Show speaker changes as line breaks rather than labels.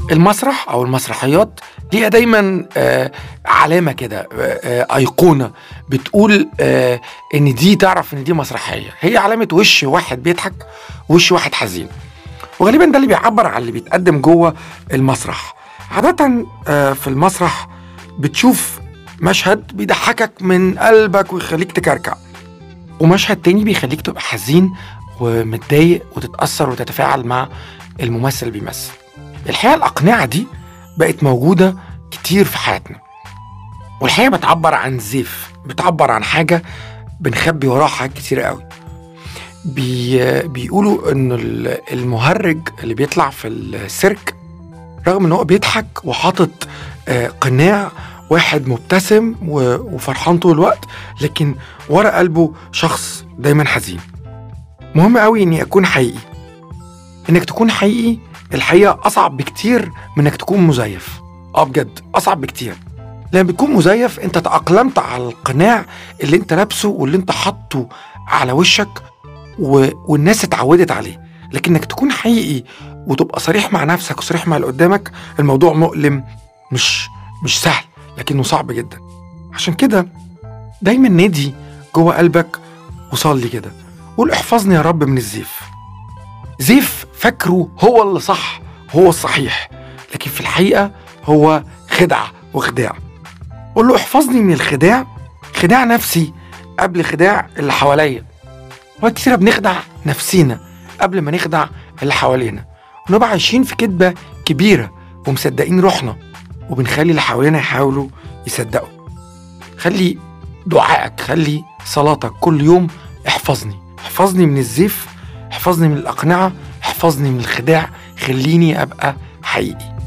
المسرح او المسرحيات ليها دايما آه علامه كده آه آه ايقونه بتقول آه ان دي تعرف ان دي مسرحيه هي علامه وش واحد بيضحك وش واحد حزين وغالبا ده اللي بيعبر عن اللي بيتقدم جوه المسرح عاده آه في المسرح بتشوف مشهد بيضحكك من قلبك ويخليك تكركع ومشهد تاني بيخليك تبقى حزين ومتضايق وتتأثر وتتفاعل مع الممثل اللي بيمثل الحقيقة الأقنعة دي بقت موجودة كتير في حياتنا والحقيقة بتعبر عن زيف بتعبر عن حاجة بنخبي وراها حاجات كتير قوي بي بيقولوا ان ال- المهرج اللي بيطلع في السيرك رغم ان هو بيضحك وحاطط آه، قناع واحد مبتسم و- وفرحان طول الوقت لكن ورا قلبه شخص دايما حزين مهم قوي اني اكون حقيقي انك تكون حقيقي الحقيقه اصعب بكتير من انك تكون مزيف اه بجد اصعب بكتير لما بتكون مزيف انت تاقلمت على القناع اللي انت لابسه واللي انت حاطه على وشك و... والناس اتعودت عليه لكن انك تكون حقيقي وتبقى صريح مع نفسك وصريح مع اللي قدامك الموضوع مؤلم مش مش سهل لكنه صعب جدا عشان كده دايما نادي جوه قلبك وصلي كده قول احفظني يا رب من الزيف زيف فاكره هو اللي صح هو الصحيح لكن في الحقيقة هو خدعة وخداع قول له احفظني من الخداع خداع نفسي قبل خداع اللي حواليا وقت كتيرة بنخدع نفسينا قبل ما نخدع اللي حوالينا ونبقى عايشين في كذبة كبيرة ومصدقين روحنا وبنخلي اللي حوالينا يحاولوا يصدقوا خلي دعائك خلي صلاتك كل يوم احفظني احفظني من الزيف احفظني من الأقنعة احفظني من الخداع خليني أبقى حقيقي